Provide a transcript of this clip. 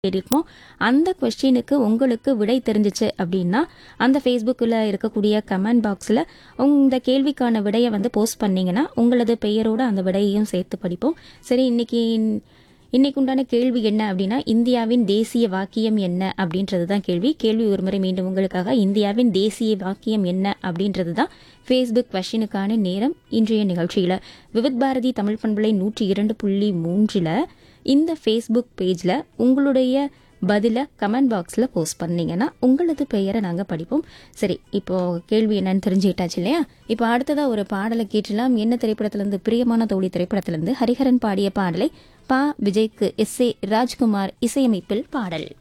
தேடிருப்போம் அந்த கொஸ்டினுக்கு உங்களுக்கு விடை தெரிஞ்சிச்சு அப்படின்னா அந்த ஃபேஸ்புக்கில் இருக்கக்கூடிய கமெண்ட் பாக்ஸில் இந்த கேள்விக்கான விடையை வந்து போஸ்ட் பண்ணீங்கன்னா உங்களது பெயரோட அந்த விடையையும் சேர்த்து படிப்போம் சரி இன்னைக்கு இன்னைக்கு உண்டான கேள்வி என்ன அப்படின்னா இந்தியாவின் தேசிய வாக்கியம் என்ன அப்படின்றது தான் கேள்வி கேள்வி ஒருமுறை மீண்டும் உங்களுக்காக இந்தியாவின் தேசிய வாக்கியம் என்ன அப்படின்றது தான் ஃபேஸ்புக் கொஷினுக்கான நேரம் இன்றைய நிகழ்ச்சியில் விவித் பாரதி தமிழ் பண்பலை நூற்றி இரண்டு புள்ளி மூன்றில் இந்த ஃபேஸ்புக் பேஜில் உங்களுடைய பதிலை கமெண்ட் பாக்ஸில் போஸ்ட் பண்ணீங்கன்னா உங்களது பெயரை நாங்கள் படிப்போம் சரி இப்போ கேள்வி என்னன்னு தெரிஞ்சுக்கிட்டாச்சு இல்லையா இப்போ அடுத்ததாக ஒரு பாடலை கேட்டலாம் என்ன திரைப்படத்திலிருந்து பிரியமான தோழி திரைப்படத்திலிருந்து ஹரிஹரன் பாடிய பாடலை பா விஜய்க்கு எஸ் ஏ ராஜ்குமார் இசையமைப்பில் பாடல்